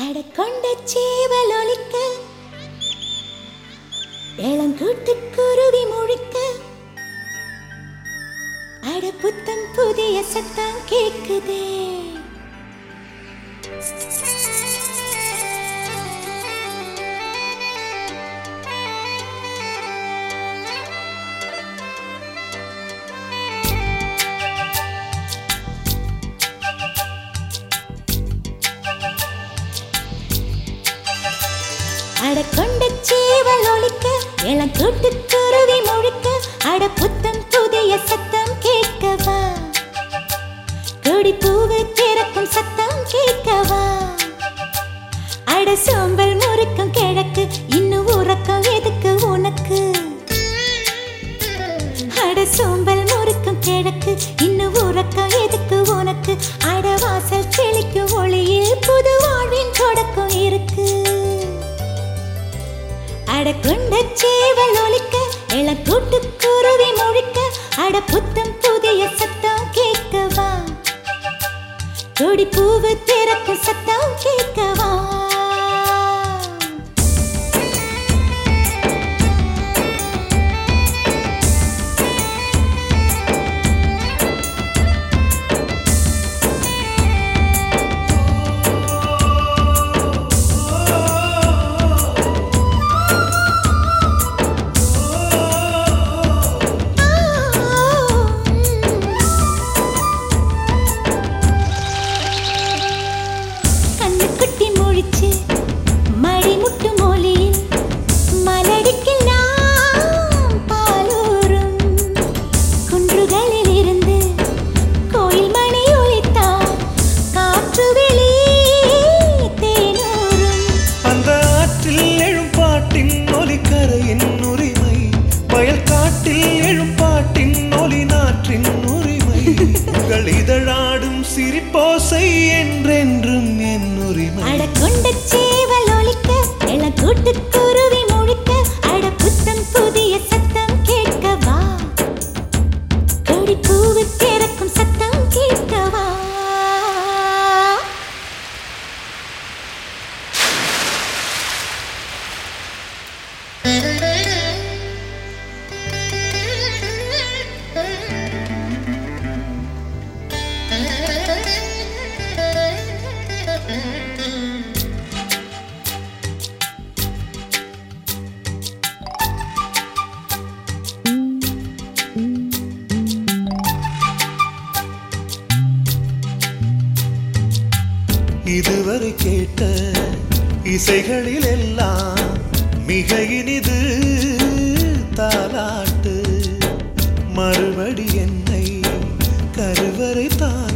அட கொண்ட சேவல் ஒலிக்க இளங்கூட்டு குருவி முழிக்க அட புத்தம் புதிய சத்தம் கேக்குதே அட கொண்ட சேவல் ஒலிக்க இளங்கூட்டு குருவி முழிக்க அட புத்தம் புதிய சத்தம் கேட்கவா கொடி பூவு திறக்கும் சத்தம் கேட்கவா அட சோம்பல் முறுக்கும் கிழக்கு இன்னும் உறக்கம் எதுக்கு உனக்கு அட சோம்பல் முறுக்கும் கிழக்கு இன்னும் உறக்கம் எதுக்கு உனக்கு அட வாசல் தெளிக்கும் ஒளியில் புது வாழ்வின் தொடக்கம் இருக்கு அட கொண்ட சேவல் ஒலிக்க இளக்கூட்டு குருவி முழிக்க அட புத்தம் புதிய சத்தம் கேட்கவா கொடி பூவு திறக்கும் சத்தம் கேட்கவா கண்ணுக்குட்டி முழிச்சு மடி முட்டு மொழியில் மலடிக்கெல்லாம் பாலூரும் குன்றுகளில் இருந்து கோயில் மணி ஒலித்தால் காற்று வெளி தேனூரும் அந்த ஆற்றில் எழும் பாட்டின் ஒலிக்கரையின் உரிமை வயல் காட்டில் எழும் பாட்டின் ஒலி நாற்றின் உரிமை உங்கள் இதழாடும் சிரிப்போசை என்றென்றும் என் உரிமை அட கொண்ட சேவல் ஒலிக்க இளக்கூட்டு குருவி முழிக்க அட புத்தம் புதிய சத்தம் கேட்கவா கொடி பூவு திறக்கும் சத்தம் கேட்கவா இதுவரை கேட்ட இசைகளில் எல்லாம் மிக இனிது தாலாட்டு மறுபடி என்னை கருவறை தான்